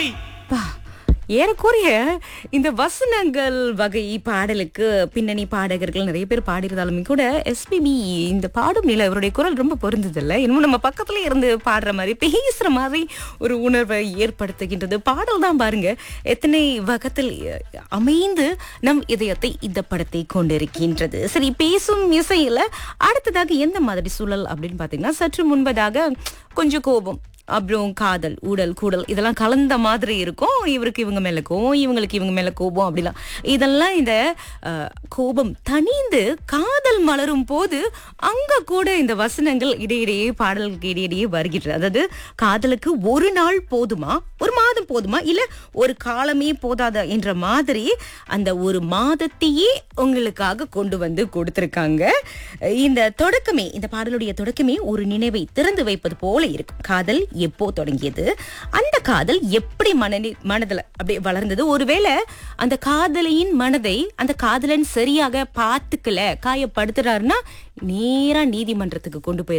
எப்படி பா, ஏறக்குறைய இந்த வசனங்கள் வகை பாடலுக்கு பின்னணி பாடகர்கள் நிறைய பேர் பாடியிருந்தாலுமே கூட எஸ்பிபி இந்த பாடும் நிலை அவருடைய குரல் ரொம்ப பொருந்ததில்ல இன்னும் நம்ம பக்கத்துல இருந்து பாடுற மாதிரி பேசுற மாதிரி ஒரு உணர்வை ஏற்படுத்துகின்றது பாடல் தான் பாருங்க எத்தனை வகத்தில் அமைந்து நம் இதயத்தை இந்த படத்தை கொண்டிருக்கின்றது சரி பேசும் இசையில அடுத்ததாக எந்த மாதிரி சூழல் அப்படின்னு பாத்தீங்கன்னா சற்று முன்பதாக கொஞ்சம் கோபம் அப்புறம் காதல் ஊடல் கூடல் இதெல்லாம் கலந்த மாதிரி இருக்கும் இவருக்கு இவங்க மேல கோபம் இவங்களுக்கு இவங்க மேல கோபம் அப்படிலாம் இதெல்லாம் இந்த அஹ், கோபம் தனிந்து காதல் மலரும் போது அங்க கூட இந்த வசனங்கள் இடையிடையே பாடல்களுக்கு இடையிடையே வருகின்றது அதாவது காதலுக்கு ஒரு நாள் போதுமா ஒரு மாதம் போதுமா இல்ல ஒரு காலமே போதாதா என்ற மாதிரி அந்த ஒரு மாதத்தையே உங்களுக்காக கொண்டு வந்து கொடுத்திருக்காங்க இந்த தொடக்கமே இந்த பாடலுடைய தொடக்கமே ஒரு நினைவை திறந்து வைப்பது போல இருக்கும் காதல் எப்போ தொடங்கியது அந்த காதல் எப்படி மனநி மனதுல அப்படியே வளர்ந்தது ஒருவேளை அந்த காதலியின் மனதை அந்த காதலன் சரியாக பார்த்துக்கல காயப்படுத்துறாருன்னா நேரா நீதிமன்றத்துக்கு கொண்டு போயிருப்பாங்க